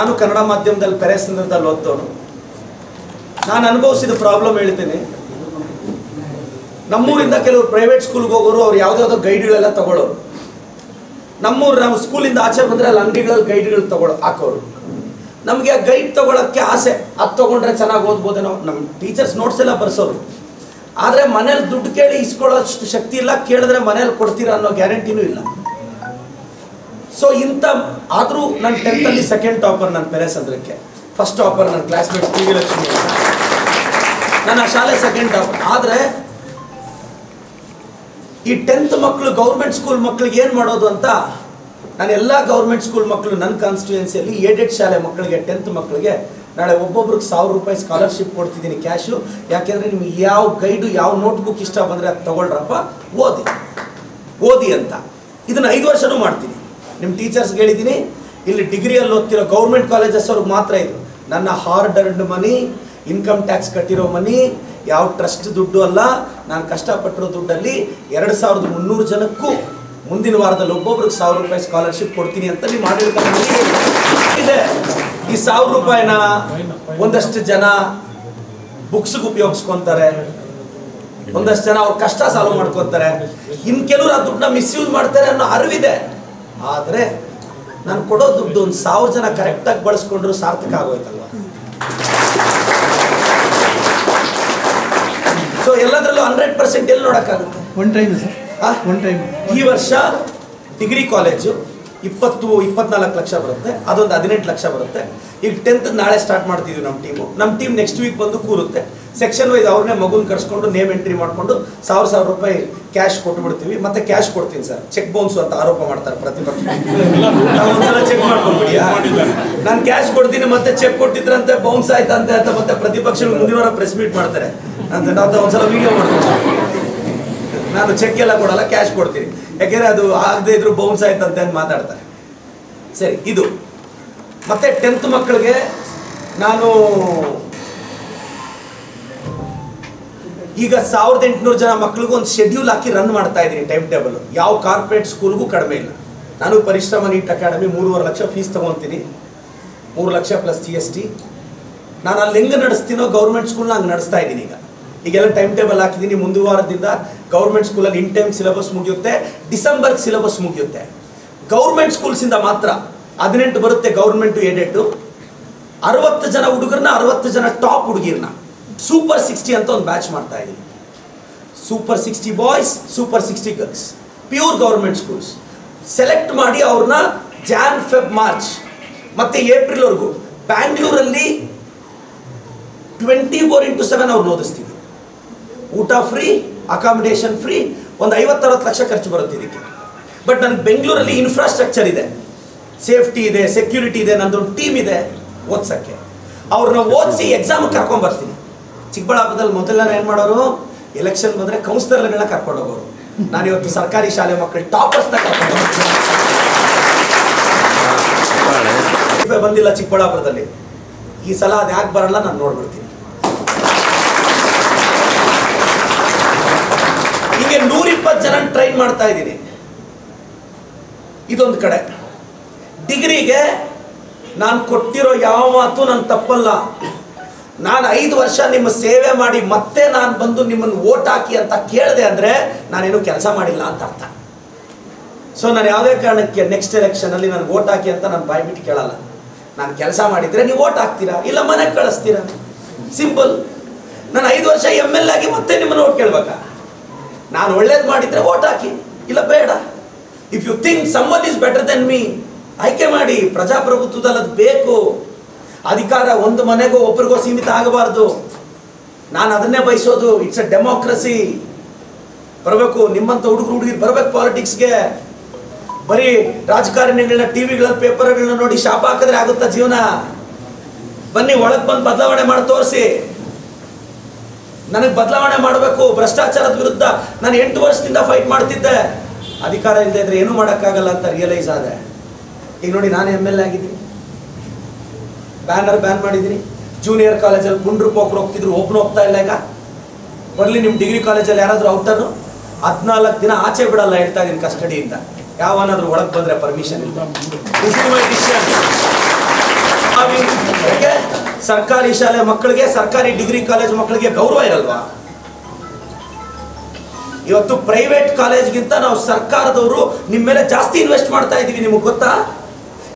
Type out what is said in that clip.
ನಾನು ಕನ್ನಡ ಮಾಧ್ಯಮದಲ್ಲಿ ಪೆರೆಸಂದ್ರದಲ್ಲಿ ಓದ್ದವನು ನಾನು ಅನುಭವಿಸಿದ ಪ್ರಾಬ್ಲಮ್ ಹೇಳ್ತೀನಿ ನಮ್ಮೂರಿಂದ ಕೆಲವರು ಪ್ರೈವೇಟ್ ಸ್ಕೂಲ್ಗೆ ಹೋಗೋರು ಅವ್ರು ಯಾವುದ್ಯಾವುದೋ ಗೈಡ್ಗಳೆಲ್ಲ ತಗೊಳ್ಳೋರು ನಮ್ಮೂರು ನಮ್ಮ ಸ್ಕೂಲಿಂದ ಆಚೆ ಬಂದರೆ ಅಲ್ಲಿ ಅಂಗಡಿಗಳಲ್ಲಿ ಗೈಡ್ಗಳು ತಗೊಳ್ಳೋ ಹಾಕೋರು ನಮಗೆ ಆ ಗೈಡ್ ತಗೊಳಕ್ಕೆ ಆಸೆ ಅದು ತಗೊಂಡ್ರೆ ಚೆನ್ನಾಗಿ ಓದ್ಬೋದೇನೋ ನಮ್ಮ ಟೀಚರ್ಸ್ ನೋಟ್ಸ್ ಎಲ್ಲ ಬರ್ಸೋರು ಆದರೆ ಮನೇಲಿ ದುಡ್ಡು ಕೇಳಿ ಇಸ್ಕೊಳ್ಳೋಷ್ಟು ಶಕ್ತಿ ಇಲ್ಲ ಕೇಳಿದ್ರೆ ಮನೇಲಿ ಕೊಡ್ತೀರಾ ಅನ್ನೋ ಗ್ಯಾರಂಟಿನೂ ಇಲ್ಲ ಸೊ ಇಂಥ ಆದರೂ ನನ್ನ ಟೆಂತಲ್ಲಿ ಸೆಕೆಂಡ್ ಟಾಪರ್ ನನ್ನ ಪೆರೆಸಂದ್ರಕ್ಕೆ ಫಸ್ಟ್ ಟಾಪರ್ ನನ್ನ ಕ್ಲಾಸ್ಮೇಟ್ ಟಿ ವಿ ಲಕ್ಷ್ಮಿ ಅಂತ. ನನ್ನ ಆ ಶಾಲೆ ಸೆಕೆಂಡ್ ಟಾಪರ್ ಆದರೆ ಈ ಟೆಂತ್ ಮಕ್ಕಳು ಗೌರ್ಮೆಂಟ್ ಸ್ಕೂಲ್ ಮಕ್ಳಿಗೆ ಏನು ಮಾಡೋದು ಅಂತ ನಾನು ಎಲ್ಲ ಗೌರ್ಮೆಂಟ್ ಸ್ಕೂಲ್ ಮಕ್ಕಳು ನನ್ನ ಕಾನ್ಸ್ಟಿಟ್ಯೂನ್ಸಿಯಲ್ಲಿ ಏಡೆಡ್ ಶಾಲೆ ಮಕ್ಕಳಿಗೆ ಟೆಂತ್ ಮಕ್ಕಳಿಗೆ ನಾಳೆ ಒಬ್ಬೊಬ್ರಿಗೆ ಸಾವಿರ ರೂಪಾಯಿ ಸ್ಕಾಲರ್ಶಿಪ್ ಕೊಡ್ತಿದ್ದೀನಿ ಕ್ಯಾಶು ಯಾಕೆಂದರೆ ನಿಮಗೆ ಯಾವ ಗೈಡು ಯಾವ ನೋಟ್ಬುಕ್ ಇಷ್ಟ ಬಂದರೆ ಅದು ತಗೊಳ್ರಪ್ಪ ಓದಿ ಓದಿ ಅಂತ ಇದನ್ನು ಐದು ವರ್ಷನೂ ಮಾಡ್ತೀನಿ ನಿಮ್ಮ ಟೀಚರ್ಸ್ಗೆ ಹೇಳಿದ್ದೀನಿ ಇಲ್ಲಿ ಡಿಗ್ರಿಯಲ್ಲಿ ಓದ್ತಿರೋ ಗೌರ್ಮೆಂಟ್ ಕಾಲೇಜಸ್ ಅವ್ರಿಗೆ ಮಾತ್ರ ಇದು ನನ್ನ hard earned money income tax ಕಟ್ಟಿರೋ ಮನಿ ಯಾವ ಟ್ರಸ್ಟ್ ದುಡ್ಡು ಅಲ್ಲ ನಾನು ಕಷ್ಟಪಟ್ಟಿರೋ ದುಡ್ಡಲ್ಲಿ ಎರಡು ಸಾವಿರದ ಮುನ್ನೂರು ಜನಕ್ಕೂ ಮುಂದಿನ ವಾರದಲ್ಲಿ ಒಬ್ಬೊಬ್ರಿಗೆ ಸಾವಿರ ರೂಪಾಯಿ ಸ್ಕಾಲರ್ಶಿಪ್ ಕೊಡ್ತೀನಿ ಅಂತ ನೀವು ಆಡಳಿತ ಮಂಡಳಿ ಇದೆ ಈ ಸಾವಿರ ರೂಪಾಯಿನ ಒಂದಷ್ಟು ಜನ ಬುಕ್ಸ್ಗೆ ಉಪಯೋಗಿಸ್ಕೊಂತಾರೆ ಒಂದಷ್ಟು ಜನ ಅವ್ರ ಕಷ್ಟ ಸಾಲ್ವ್ ಮಾಡ್ಕೊತಾರೆ ಇನ್ ಕೆಲವರು ಆ ದುಡ್ಡನ್ನ ಮಿಸ್ಯೂಸ್ ಮಾಡ್ತಾರೆ ಅನ್ನೋ ಅರಿವಿದೆ ಆದರೆ ನಾನು ಕೊಡೋ ದುಡ್ಡು ಒಂದು ಸಾವಿರ ಜನ ಕರೆಕ್ಟಾಗಿ ಬಳಸ್ಕೊಂಡ್ರು ಸಾರ್ಥಕ ಆಗೋಯ್ತಲ್ವ ಸೊ ಎಲ್ಲದರಲ್ಲೂ ಹಂಡ್ರೆಡ್ ಪರ್ಸೆಂಟ್ ಎಲ್ಲಿ ನೋಡೋಕ್ಕಾಗುತ್ತೆ ಒನ್ ಟೈಮ್ ಸರ್ ಆ? ಒನ್ ಟೈಮ್ ಈ ವರ್ಷ ಡಿಗ್ರಿ ಕಾಲೇಜು ಇಪ್ಪತ್ತು ಇಪ್ಪತ್ನಾಲ್ಕು ಲಕ್ಷ ಬರುತ್ತೆ ಅದೊಂದು ಹದಿನೆಂಟು ಲಕ್ಷ ಬರುತ್ತೆ ಈಗ ಟೆಂತ್ ನಾಳೆ ಸ್ಟಾರ್ಟ್ ಮಾಡ್ತಿದ್ವಿ ನಮ್ಮ ಟೀಮು ನಮ್ಮ ಟೀಮ್ ನೆಕ್ಸ್ಟ್ ವೀಕ್ ಬಂದು ಕೂರುತ್ತೆ ಸೆಕ್ಷನ್ ವೈಸ್ ಅವ್ರನ್ನೇ ಮಗುನ ಕರ್ಸ್ಕೊಂಡು ನೇಮ್ ಎಂಟ್ರಿ ಮಾಡಿಕೊಂಡು ಸಾವಿರ ಸಾವಿರ ರೂಪಾಯಿ ಕ್ಯಾಶ್ ಕೊಟ್ಬಿಡ್ತೀವಿ ಮತ್ತೆ ಕ್ಯಾಶ್ ಕೊಡ್ತೀನಿ ಸರ್ ಚೆಕ್ ಬೌನ್ಸು ಅಂತ ಆರೋಪ ಮಾಡ್ತಾರೆ ಪ್ರತಿಪಕ್ಷ ನಾವು ಒಂದ್ಸಲ ಚೆಕ್ ಮಾಡ್ಕೊಂಡ್ಬಿಡಿಯಾ ನಾನು ಕ್ಯಾಶ್ ಕೊಡ್ತೀನಿ ಮತ್ತೆ ಚೆಕ್ ಕೊಟ್ಟಿದ್ರಂತೆ ಬೌನ್ಸ್ ಆಯ್ತಂತೆ ಅಂತ ಮತ್ತೆ ಪ್ರತಿಪಕ್ಷಗಳು ಮುಂದಿನ ವಾರ ಪ್ರೆಸ್ ಮೀಟ್ ಮಾಡ್ತಾರೆ ಅಂತ ನಾವು ಒಂದ್ಸಲ ವಿಡಿಯೋ ಮಾಡ್ಕೊಂಡು ನಾನು ಚೆಕ್ ಎಲ್ಲ ಕೊಡಲ್ಲ ಕ್ಯಾಶ್ ಕೊಡ್ತೀನಿ ಯಾಕೆಂದ್ರೆ ಅದು ಆಗದೆ ಇದ್ರು ಬೌನ್ಸ್ ಆಯ್ತಂತೆ ಅಂತ ಮಾತಾಡ್ತಾರೆ ಸರಿ ಇದು ಮತ್ತೆ ಟೆಂತ್ ಮಕ್ಕಳಿಗೆ ನಾನು ಈಗ ಸಾವಿರದ ಎಂಟುನೂರು ಜನ ಮಕ್ಳಿಗೂ ಒಂದು ಶೆಡ್ಯೂಲ್ ಹಾಕಿ ರನ್ ಮಾಡ್ತಾ ಇದ್ದೀನಿ ಟೈಮ್ ಟೇಬಲ್ ಯಾವ ಕಾರ್ಪೊರೇಟ್ ಸ್ಕೂಲ್ಗೂ ಕಡಿಮೆ ಇಲ್ಲ ನಾನು ಪರಿಶ್ರಮ ನೀಟ್ ಅಕಾಡೆಮಿ ಮೂರುವರೆ ಲಕ್ಷ ಫೀಸ್ ತಗೊತೀನಿ ಮೂರು ಲಕ್ಷ ಪ್ಲಸ್ ಜಿ ಎಸ್ ಟಿ ನಾನು ಅಲ್ಲಿ ಹೆಂಗೆ ನಡೆಸ್ತೀನೋ ಗೌರ್ಮೆಂಟ್ ಸ್ಕೂಲ್ನ ಹಂಗೆ ನಡೆಸ್ತಾ ಇದ್ದೀನಿ ಈಗ ಈಗೆಲ್ಲ ಟೈಮ್ ಟೇಬಲ್ ಹಾಕಿದ್ದೀನಿ ಮುಂದೆ ವಾರದಿಂದ ಗೌರ್ಮೆಂಟ್ ಸ್ಕೂಲಲ್ಲಿ ಇನ್ ಟೈಮ್ ಸಿಲೆಬಸ್ ಮುಗಿಯುತ್ತೆ ಡಿಸೆಂಬರ್ ಸಿಲೆಬಸ್ ಮುಗಿಯುತ್ತೆ ಗೌರ್ಮೆಂಟ್ ಸ್ಕೂಲ್ಸಿಂದ ಮಾತ್ರ ಹದಿನೆಂಟು ಬರುತ್ತೆ ಗೌರ್ಮೆಂಟು ಎಡೆಟ್ಟು ಅರವತ್ತು ಜನ ಹುಡುಗರನ್ನ ಅರವತ್ತು ಜನ ಟಾಪ್ ಹುಡುಗಿರನ್ನ ಸೂಪರ್ ಸಿಕ್ಸ್ಟಿ ಅಂತ ಒಂದು ಬ್ಯಾಚ್ ಮಾಡ್ತಾ ಇದ್ದೀನಿ super sixty boys super sixty girls pure government schools select ಮಾಡಿ ಅವ್ರನ್ನ ಜಾನ್ ಫೆಬ್ ಮಾರ್ಚ್ ಮತ್ತು ಏಪ್ರಿಲ್ವರೆಗೂ ಬ್ಯಾಂಗ್ಳೂರಲ್ಲಿ ಟ್ವೆಂಟಿ ಫೋರ್ ಇಂಟು ಸೆವೆನ್ ಅವ್ರನ್ನ ಓದಿಸ್ತೀವಿ ಊಟ ಫ್ರೀ ಅಕಾಮಿಡೇಷನ್ ಫ್ರೀ ಒಂದು ಐವತ್ತರವತ್ತು ಲಕ್ಷ ಖರ್ಚು ಬರುತ್ತೆ ಇದಕ್ಕೆ ಬಟ್ ನನಗೆ ಬೆಂಗಳೂರಲ್ಲಿ ಇನ್ಫ್ರಾಸ್ಟ್ರಕ್ಚರ್ ಇದೆ ಸೇಫ್ಟಿ ಇದೆ ಸೆಕ್ಯೂರಿಟಿ ಇದೆ ನಂದೊಂದು ಟೀಮ್ ಇದೆ ಓದ್ಸೋಕ್ಕೆ ಅವ್ರನ್ನ ಓದಿಸಿ ಎಕ್ಸಾಮ್ ಕರ್ಕೊಂಡ್ ಬರ್ತೀನಿ ಚಿಕ್ಕಬಳ್ಳಾಪುರದಲ್ಲಿ ಮೊದಲೆಲ್ಲ ಏನು ಮಾಡೋರು ಎಲೆಕ್ಷನ್ ಬಂದರೆ ಕೌನ್ಸಿಲರ್ಗಳನ್ನ ಕರ್ಕೊಂಡು ಹೋಗೋರು ನಾನು ಇವತ್ತು ಸರ್ಕಾರಿ ಶಾಲೆ ಮಕ್ಕಳು ಟಾಪರ್ಸ್ನ ಕರ್ಕೊಂಡು ಹೋಗ್ತೀನಿ. ಬಂದಿಲ್ಲ ಚಿಕ್ಕಬಳ್ಳಾಪುರದಲ್ಲಿ ಈ ಸಲ ಅದು ಯಾಕೆ ಬರಲ್ಲ ನಾನು ನೋಡ್ಬಿಡ್ತೀನಿ ಹೀಗೆ ನೂರಿಪ್ಪತ್ತು ಜನ ಟ್ರೈನ್ ಮಾಡ್ತಾ ಇದ್ದೀನಿ ಇದೊಂದು ಕಡೆ ಡಿಗ್ರಿಗೆ ನಾನು ಕೊಟ್ಟಿರೋ ಯಾವ ಮಾತು ನಾನು ತಪ್ಪಲ್ಲ ನಾನು ಐದು ವರ್ಷ ನಿಮ್ಮ ಸೇವೆ ಮಾಡಿ ಮತ್ತೆ ನಾನು ಬಂದು ನಿಮ್ಮನ್ನು ಓಟ್ ಹಾಕಿ ಅಂತ ಕೇಳಿದೆ ಅಂದರೆ ನಾನೇನು ಕೆಲಸ ಮಾಡಿಲ್ಲ ಅಂತ ಅರ್ಥ ಸೊ ನಾನು ಯಾವುದೇ ಕಾರಣಕ್ಕೆ ನೆಕ್ಸ್ಟ್ ಎಲೆಕ್ಷನಲ್ಲಿ ನನಗೆ ಓಟ್ ಹಾಕಿ ಅಂತ ನಾನು ಬಾಯ್ಬಿಟ್ಟು ಕೇಳಲ್ಲ ನಾನು ಕೆಲಸ ಮಾಡಿದರೆ ನೀವು ಓಟ್ ಹಾಕ್ತೀರಾ ಇಲ್ಲ ಮನೆಗೆ ಕಳಿಸ್ತೀರಾ ಸಿಂಪಲ್ ನಾನು ಐದು ವರ್ಷ ಎಮ್ ಎಲ್ ಆಗಿ ಮತ್ತೆ ನಿಮ್ಮನ್ನು ಓಟ್ ಕೇಳ್ಬೇಕಾ ನಾನು ಒಳ್ಳೇದು ಮಾಡಿದರೆ ಓಟ್ ಹಾಕಿ ಇಲ್ಲ ಬೇಡ if you think someone is better then me ಆಯ್ಕೆ ಮಾಡಿ ಪ್ರಜಾಪ್ರಭುತ್ವದಲ್ಲಿ ಅದು ಬೇಕು ಅಧಿಕಾರ ಒಂದು ಮನೆಗೋ ಒಬ್ರಿಗೋ ಸೀಮಿತ ಆಗಬಾರ್ದು ನಾನು ಅದನ್ನೇ ಬಯಸೋದು ಇಟ್ಸ್ ಅ ಡೆಮೋಕ್ರಸಿ ಬರಬೇಕು ನಿಮ್ಮಂಥ ಹುಡುಗರು ಹುಡುಗಿರು ಬರಬೇಕು ಪಾಲಿಟಿಕ್ಸ್ಗೆ ಬರೀ ರಾಜಕಾರಣಿಗಳನ್ನ ಟಿವಿಗಳಲ್ಲಿ ಪೇಪರ್ಗಳನ್ನ ನೋಡಿ ಶಾಪ ಹಾಕಿದ್ರೆ ಆಗುತ್ತಾ ಜೀವನ ಬನ್ನಿ ಒಳಗೆ ಬಂದು ಬದಲಾವಣೆ ಮಾಡಿ ತೋರಿಸಿ ನನಗೆ ಬದಲಾವಣೆ ಮಾಡಬೇಕು ಭ್ರಷ್ಟಾಚಾರದ ವಿರುದ್ಧ ನಾನು ಎಂಟು ವರ್ಷದಿಂದ ಫೈಟ್ ಮಾಡ್ತಿದ್ದೆ ಅಧಿಕಾರ ಇಲ್ಲದೆ ಇದ್ರೆ ಏನೂ ಮಾಡೋಕ್ಕಾಗಲ್ಲ ಅಂತ ರಿಯಲೈಸ್ ಆದೆ ಈಗ ನೋಡಿ ನಾನು ಎಮ್ ಎಲ್ ಎ ಆಗಿದ್ದೀನಿ ಬ್ಯಾನರ್ ಬ್ಯಾನ್ ಮಾಡಿದ್ದೀನಿ ಜೂನಿಯರ್ ಕಾಲೇಜಲ್ಲಿ ಪುಂಡ್ರು ಪೋಕ್ರು ಹೋಗ್ತಿದ್ರು ಓಪನ್ ಹೋಗ್ತಾ ಇಲ್ಲ ಈಗ ಬರಲಿ ನಿಮ್ಮ ಡಿಗ್ರಿ ಕಾಲೇಜಲ್ಲಿ ಯಾರಾದರೂ ಔಟರು ಹದಿನಾಲ್ಕು ದಿನ ಆಚೆ ಬಿಡಲ್ಲ ಹೇಳ್ತಾ ಇದ್ದೀನಿ ಕಸ್ಟಡಿಯಿಂದ ಯಾವನಾದ್ರೂ ಒಳಗೆ ಬಂದರೆ ಪರ್ಮಿಷನ್ ಇಲ್ಲ This is my decision. ಆ ಸರ್ಕಾರಿ ಶಾಲೆ ಮಕ್ಕಳಿಗೆ ಸರ್ಕಾರಿ ಡಿಗ್ರಿ ಕಾಲೇಜ್ ಮಕ್ಕಳಿಗೆ ಗೌರವ ಇರಲ್ವಾ ಇವತ್ತು ಪ್ರೈವೇಟ್ ಕಾಲೇಜ್ಗಿಂತ ನಾವು ಸರ್ಕಾರದವರು ನಿಮ್ಮ ಮೇಲೆ ಜಾಸ್ತಿ ಇನ್ವೆಸ್ಟ್ ಮಾಡ್ತಾ ಇದೀವಿ ನಿಮಗೆ ಗೊತ್ತಾ